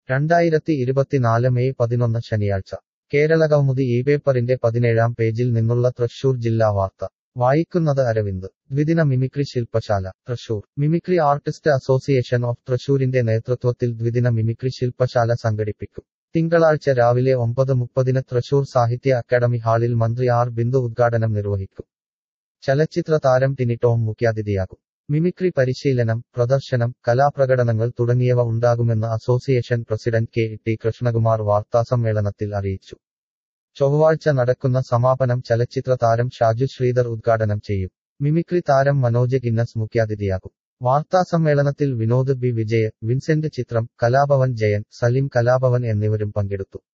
രണ്ടായിരത്തി ഇരുപത്തിനാല് മെയ് പതിനൊന്ന് ശനിയാഴ്ച കേരള കൗമുദി ഈ പേപ്പറിന്റെ പതിനേഴാം പേജിൽ നിന്നുള്ള തൃശൂർ ജില്ലാ വാർത്ത വായിക്കുന്നത് അരവിന്ദ് ദ്വിദിന മിമിക്രി ശില്പശാല Thrissur mimicry artist association of തൃശൂരിന്റെ നേതൃത്വത്തിൽ ദ്വിദിന മിമിക്രി ശില്പശാല സംഘടിപ്പിക്കും തിങ്കളാഴ്ച രാവിലെ ഒമ്പത് മുപ്പതിന് തൃശൂർ സാഹിത്യ അക്കാദമി ഹാളിൽ മന്ത്രി ആർ ബിന്ദു ഉദ്ഘാടനം നിർവഹിക്കും ചലച്ചിത്ര താരം ടിനി ടോം മുഖ്യാതിഥിയാകും മിമിക്രി പരിശീലനം പ്രദർശനം കലാപ്രകടനങ്ങൾ തുടങ്ങിയവ ഉണ്ടാകുമെന്ന് association president K T Krishnakumar വാർത്താസമ്മേളനത്തിൽ അറിയിച്ചു ചൊവ്വാഴ്ച നടക്കുന്ന സമാപനം ചലച്ചിത്ര താരം ഷാജു ശ്രീധർ ഉദ്ഘാടനം ചെയ്യും മിമിക്രി താരം മനോജ് ഗിന്നസ് മുഖ്യാതിഥിയാകും വാർത്താസമ്മേളനത്തിൽ വിനോദ് ബി വിജയ് വിൻസെന്റ് ചിത്രം കലാഭവൻ ജയൻ സലീം കലാഭവൻ എന്നിവരും പങ്കെടുത്തു